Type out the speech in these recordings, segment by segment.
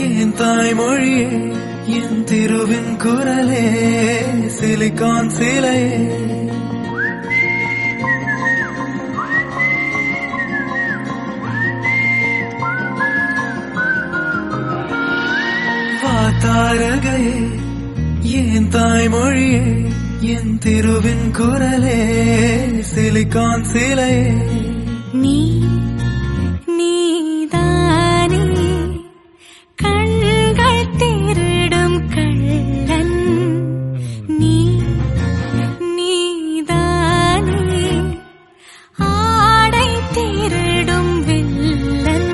என் தாய்மொழியே என் திருவின் குரலே சிலிகான் சிலையே வாத்தாரகையே என் தாய்மொழியே என் திருவின் குரலே சிலிகான் சிலையே நீ நீதானே கண்கள் திருடும் கள்ளன் நீ நீதானே ஆடை திருடும் வில்லன்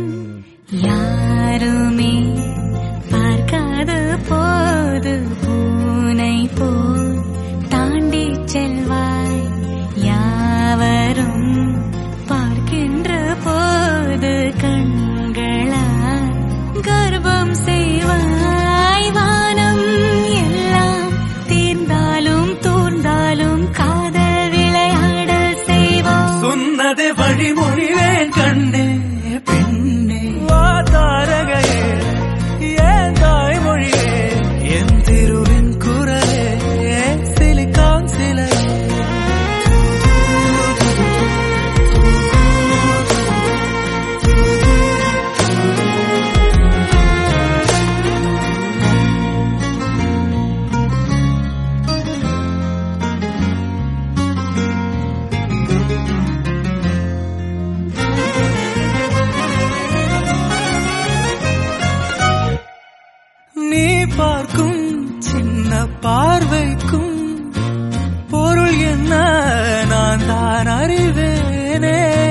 யாருமே பார்க்காத போது பூனை போல் தாண்டி செல்வாய் யாவரும் பார்க்கின்ற போது கண்களால் கர்ப்பம் செய்வாய் வானம் எல்லாம் தீர்ந்தாலும் தூர்ந்தாலும் காதல் விளையாட செய்வோம் சொன்னதை வழிமொழிவேன் கண்ணே பெண்ணே வாதாரகையே என் தாய்மொழியே என் திருவின் குரலே சிலிகான் சிலை நீ பார்க்கும் சின்ன பார்வைக்கும் பொருள் என்ன நான் தான் அறிவேனே